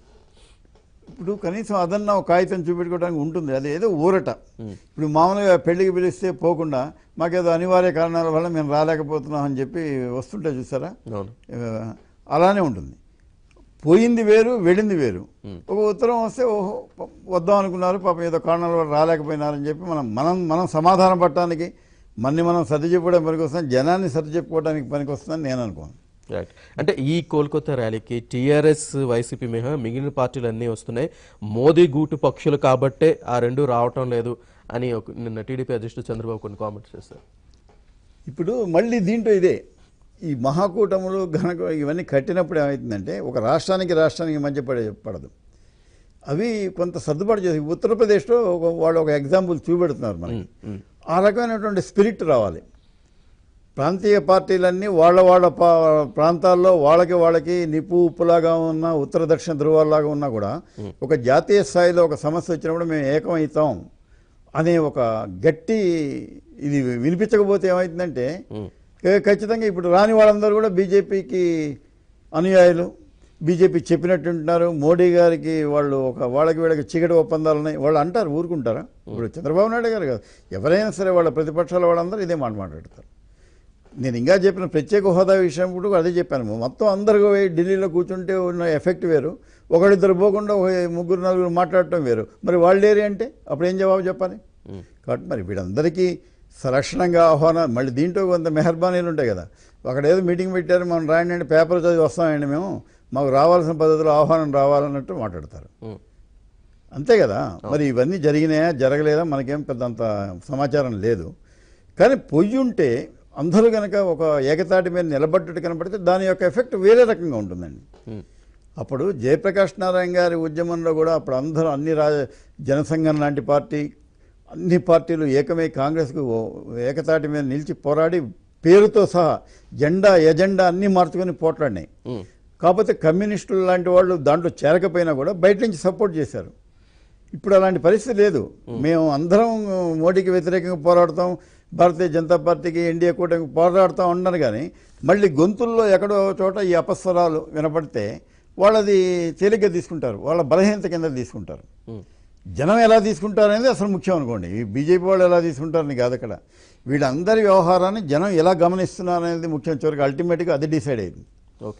ఇప్పుడు కనీసం అదన్నా ఒక కాగితం చూపెట్టుకోవడానికి ఉంటుంది అది ఏదో ఊరట ఇప్పుడు మామూలుగా పెళ్లికి పిలిస్తే పోకుండా మాకేదో అనివార్య కారణాల వల్ల మేము రాలేకపోతున్నాం అని చెప్పి వస్తుంటే చూసారా అవును ఆ, అలానే ఉంటుంది పోయింది వేరు వెళ్ళింది వేరు ఒక ఉత్తరం వస్తే ఓహో ప- వద్దాం అనుకున్నారు పాపం ఏదో కారణాల వల్ల రాలేకపోయినారని చెప్పి మనం మనం మనం సమాధానం పట్టడానికి మన్ని మనం సర్ది చెప్పుకోవడానికి పనికి వస్తాం జనాన్ని సర్ది చెప్పుకోవడానికి పనికి వస్తుందని నేను అనుకోను రైట్ అంటే ఈ కోల్కతా ర్యాలీకి టీఆర్ఎస్ వైసీపీ మినహా మిగిలిన పార్టీలు అన్నీ వస్తున్నాయి మోదీ గూటు పక్షులు కాబట్టే ఆ రెండు రావటం లేదు అని ఒక నిన్న టీడీపీ అధ్యక్షుడు చంద్రబాబు కొన్ని కామెంట్స్ చేశారు ఇప్పుడు మళ్ళీ దీంట్లో ఇదే ఈ మహాకూటములు గనక ఇవన్నీ కట్టినప్పుడు ఏమవుతుందంటే ఒక రాష్ట్రానికి రాష్ట్రానికి మధ్య పడే పడదు అవి కొంత సర్దుబాటు చేసి ఉత్తరప్రదేశ్లో ఒక వాళ్ళు ఒక ఎగ్జాంపుల్ చూపెడుతున్నారు మనకి ఆ రకమైనటువంటి స్పిరిట్ రావాలి ప్రాంతీయ పార్టీలన్నీ వాళ్ళ వాళ్ళ పా- ప్రాంతాల్లో వాళ్ళకి వాళ్ళకి నిప్పు ఉప్పులాగా ఉన్న ఉత్తర దక్షిణ ధృవాల్లాగా ఉన్నా కూడా ఒక జాతీయ స్థాయిలో ఒక సమస్య వచ్చినప్పుడు మేము ఏకమవుతాం అనే ఒక గట్టి ఇది వినిపించకపోతే ఏమవుతుందంటే ఏ- ఖచ్చితంగా ఇప్పుడు రాని వాళ్ళందరూ కూడా బీజేపీకి అనుయాయులు బీజేపీ చెప్పినట్టు ఉంటున్నారు మోడీ గారికి వాళ్ళు ఒక వాళ్ళకి వీళ్ళకి చీకటి ఒప్పందాలు ఉన్నాయి వాళ్ళు అంటారు ఊరుకుంటారా ఇప్పుడు చంద్రబాబు నాయుడు గారు కాదు ఎవరైనా సరే వాళ్ళ ప్రతిపక్షాల వాళ్ళందరూ ఇదే మాట మాట్లాడతారు నేను ఇంకా చెప్పిన ప్రత్యేక హోదా విషయం కూడా అదే చెప్పాను మొత్తం అందరూ పోయి ఢిల్లీలో కూర్చుంటే ఉన్న ఎఫెక్ట్ వేరు ఒకళ్ళిద్దరు పోకుండా ఒక ముగ్గురు నలుగురు మాట్లాడటం వేరు మరి వాళ్ళేరి అంటే అప్పుడు ఏం జవాబు చెప్పాలి కాబట్టి మరి వీళ్ళందరికీ సలక్షణంగా ఆహ్వానం మళ్ళీ దీంట్లో కొంత మెహర్బానీలు ఉంటాయి కదా అక్కడ ఏదో మీటింగ్ పెట్టారు మనం రాయండి అంటే పేపర్ చదివి వస్తామండి మేము మాకు రావాల్సిన పద్ధతిలో ఆహ్వానం రావాలన్నట్టు మాట్లాడతారు ఉమ్. అంతే కదా మరి ఇవన్నీ జరిగినాయా జరగలేదా మనకేం పెద్ద అంత సమాచారం లేదు కానీ పొయ్యి ఉంటే అందరూ కనుక ఒక ఏకతాటి మీద నిలబడ్డట్టు కనపడితే దాని యొక్క ఎఫెక్ట్ వేరే రకంగా ఉంటుందండి ఉమ్. అప్పుడు జయప్రకాష్ నారాయణ గారి ఉద్యమంలో కూడా అప్పుడు అందరూ అన్ని రా జనసంఘం లాంటి పార్టీ అన్ని పార్టీలు ఏకమై కాంగ్రెస్కు ఓ- ఏకతాటి మీద నిలిచి పోరాడి పేరుతో సహా జెండా ఎజెండా అన్నీ మార్చుకొని పోట్లాడినాయి ఉమ్. కాకపోతే కమ్యూనిస్టులు లాంటి వాళ్ళు దాంట్లో చేరకపోయినా కూడా బయట నుంచి సపోర్ట్ చేశారు ఇప్పుడు అలాంటి పరిస్థితి లేదు మేము అందరం మోడీకి వ్యతిరేకంగా పోరాడతాం భారతీయ జనతా పార్టీకి ఎన్డీఏ కూటమికి పోరాడుతూ ఉన్నారు కానీ మళ్ళీ గొంతుల్లో ఎక్కడో చోట ఈ అపస్వరాలు వినపడితే వాళ్ళది తేలిగ్గా తీసుకుంటారు వాళ్ళ బలహీనత కింద తీసుకుంటారు ఉమ్. జనం ఎలా తీసుకుంటారు అనేది అసలు ముఖ్యం అనుకోండి ఈ బీజేపీ వాళ్ళు ఎలా తీసుకుంటారని కాదు అక్కడ వీళ్ళందరి వ్యవహారాన్ని జనం ఎలా గమనిస్తున్నారు అనేది ముఖ్యం చివరికి అల్టిమేట్గా అది డిసైడ్ అయింది ఓకే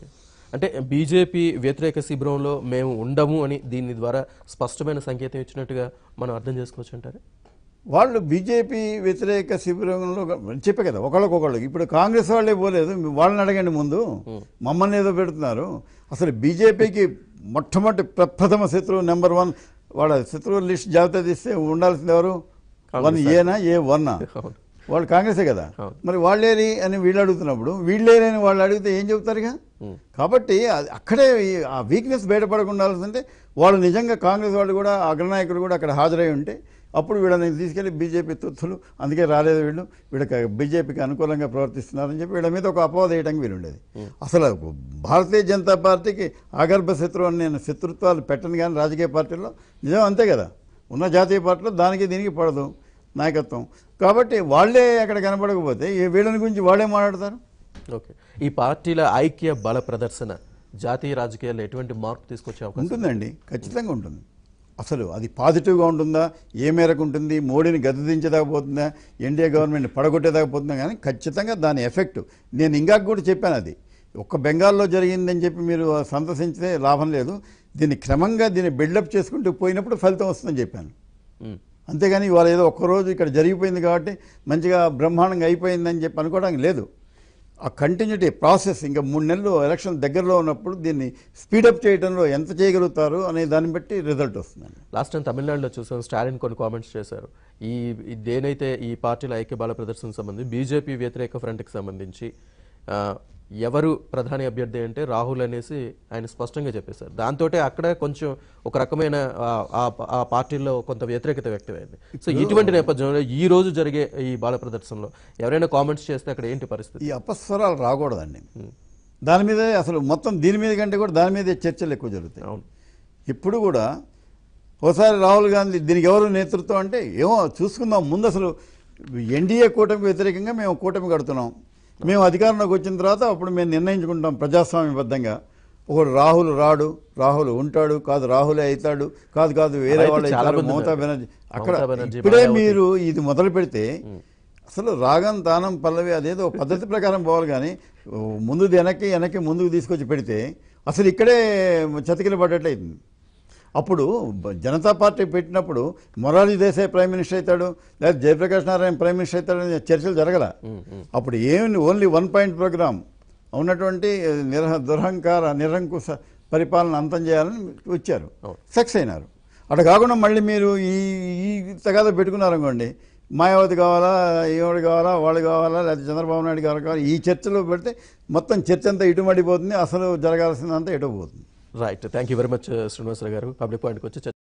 అంటే బీజేపీ వ్యతిరేక శిబిరంలో మేము ఉండము అని దీని ద్వారా స్పష్టమైన సంకేతం ఇచ్చినట్టుగా మనం అర్థం చేసుకోవచ్చు అంటారు వాళ్ళు బీజేపీ వ్యతిరేక శిబిరంలో చెప్పే కదా ఒకళ్ళకొకళ్ళు ఇప్పుడు కాంగ్రెస్ వాళ్ళే పోలేదు వాళ్ళని అడగండి ముందు మమ్మల్ని ఏదో పెడుతున్నారు అసలు బీజేపీకి మొట్టమొదటి ప్రప్రథమ శత్రువు నెంబర్ వన్ వాళ్ళ శత్రువుల లిస్ట్ జాబితా తీస్తే ఉండాల్సింది ఎవరు వన్ ఏనా ఏ వన్నా అవును. వాళ్ళు కాంగ్రెసే కదా అవును. మరి వాళ్ళేరి అని వీళ్ళు అడుగుతున్నప్పుడు వీళ్ళేరి అని వాళ్ళు అడిగితే ఏం చెబుతారుగా కాబట్టి అది అక్కడే ఈ- ఆ వీక్నెస్ బయటపడకుండా ఉండాల్సింటే వాళ్ళు నిజంగా కాంగ్రెస్ వాళ్ళు కూడా అగ్రనాయకులు కూడా అక్కడ హాజరై ఉంటే అప్పుడు వీళ్ళని తీసుకెళ్లి బీజేపీ తొత్తులు అందుకే రాలేదు వీళ్ళు వీళ్ళకి బీజేపీకి అనుకూలంగా ప్రవర్తిస్తున్నారని చెప్పి వీళ్ళ మీద ఒక అపవాద వేయడానికి వీలుండేది అసలు భారతీయ జనతా పార్టీకి ఆగర్భ శత్రువు అని నేను శత్రుత్వాలు పెట్టను కానీ రాజకీయ పార్టీల్లో నిజం అంతే కదా ఉన్న జాతీయ పార్టీలో దానికి దీనికి పడదు నాయకత్వం కాబట్టి వాళ్ళే అక్కడ కనపడకపోతే ఈ వీళ్ళని గురించి వాళ్ళే మాట్లాడతారు ఓకే ఈ పార్టీల ఐక్య బల ప్రదర్శన జాతీయ రాజకీయాల్లో ఎటువంటి మార్పు తీసుకొచ్చే అవకాశం ఉంటుందండి ఖచ్చితంగా ఉంటుంది అసలు అది పాజిటివ్గా ఉంటుందా ఏ మేరకు ఉంటుంది మోడీని గద్దెదించేదాకపోతుందా ఎన్డీఏ గవర్నమెంట్ పడగొట్టేదాకపోతుందా కానీ ఖచ్చితంగా దాని ఎఫెక్ట్ నేను ఇంకా కూడా చెప్పాను అది ఒక్క బెంగాల్లో జరిగిందని చెప్పి మీరు సంతసించితే లాభం లేదు దీన్ని క్రమంగా దీన్ని బిల్డప్ చేసుకుంటూ పోయినప్పుడు ఫలితం వస్తుందని చెప్పాను ఉమ్. అంతేగాని ఇవాళ ఏదో ఒక్కరోజు ఇక్కడ జరిగిపోయింది కాబట్టి మంచిగా బ్రహ్మాండంగా అయిపోయిందని చెప్పి అనుకోవడానికి లేదు ఆ కంటిన్యూటీ ప్రాసెస్ ఇంకా మూడు నెలలు ఎలక్షన్ దగ్గరలో ఉన్నప్పుడు దీన్ని స్పీడప్ చేయడంలో ఎంత చేయగలుగుతారు అనే దాన్ని బట్టి రిజల్ట్ వస్తుందండి లాస్ట్ టైం తమిళనాడులో చూసాం స్టాలిన్ కొన్ని కామెంట్స్ చేశారు ఈ ఈ దేనైతే ఈ పార్టీల ఐక్య బల ప్రదర్శనకు సంబంధించి బీజేపీ వ్యతిరేక ఫ్రంట్కి సంబంధించి ఆ, ఎవరు ప్రధాని అభ్యర్థి అంటే రాహుల్ అనేసి ఆయన స్పష్టంగా చెప్పేశారు దాంతో అక్కడ కొంచెం ఒక రకమైన ఆ- ఆ- ఆ పార్టీలో కొంత వ్యతిరేకత వ్యక్తమైంది సో ఇటువంటి నేపథ్యంలో ఈ రోజు జరిగే ఈ బాల ప్రదర్శనలో ఎవరైనా కామెంట్స్ చేస్తే అక్కడ ఏంటి పరిస్థితి ఈ అపస్వరాలు రాకూడదండి దాని మీదే అసలు మొత్తం దీని మీద కంటే కూడా దాని మీదే చర్చలు ఎక్కువ జరుగుతాయి అవును ఇప్పుడు కూడా ఒకసారి రాహుల్ గాంధీ దీనికి ఎవరు నేతృత్వం అంటే ఏమో చూసుకుందాం ముందు అసలు ఎన్డీఏ కూటమికి వ్యతిరేకంగా మేము కూటమి కడుతున్నాం మేము అధికారంలోకి వచ్చిన తర్వాత అప్పుడు మేము నిర్ణయించుకుంటాం ప్రజాస్వామ్యబద్ధంగా ఒకడు రాహుల్ రాడు రాహుల్ ఉంటాడు కాదు రాహులే అవుతాడు కాదు కాదు వేరే అయితే వాళ్ళు చాలా అవుతారు, మంది మమతా ఉన్నారు. బెనర్జీ అక్కడ మమతా బెనర్జీ, ఇప్పుడే మాయావతి. మీరు ఇది మొదలు పెడితే అసలు రాగం తానం పల్లవి అదేదో పద్ధతి ప్రకారం పోవాలి కానీ ఓ, ముందుది వెనక్కి వెనక్కి ముందుకు తీసుకొచ్చి పెడితే అసలు ఇక్కడే చతికిల పడ్డట్లయితుంది అప్పుడు బ- జనతా పార్టీ పెట్టినప్పుడు మొరార్జీ దేశాయ్ ప్రైమ్ మినిస్టర్ అవుతాడు లేదా జయప్రకాష్ నారాయణ ప్రైమ్ మినిస్టర్ అవుతాడని చర్చలు జరగల అప్పుడు ఏమి ఓన్లీ వన్ పాయింట్ ప్రోగ్రామ్ ఉన్నటువంటి నిరహ దురహంకార నిరంకుశ పరిపాలన అంతం చేయాలని వచ్చారు సక్సెస్ అయినారు అటు కాకుండా మళ్ళీ మీరు ఈ ఈ తగాద పెట్టుకున్నారనుకోండి మాయావతి కావాలా ఈవిడ కావాలా వాళ్ళు కావాలా లేకపోతే చంద్రబాబు నాయుడు గారు కావాలా ఈ చర్చలో పెడితే మొత్తం చర్చ అంతా ఇటుమడిపోతుంది అసలు జరగాల్సిందంతా ఎటు పోతుంది right thank you very much Srinivasarao garu public పాయింట్కి వచ్చి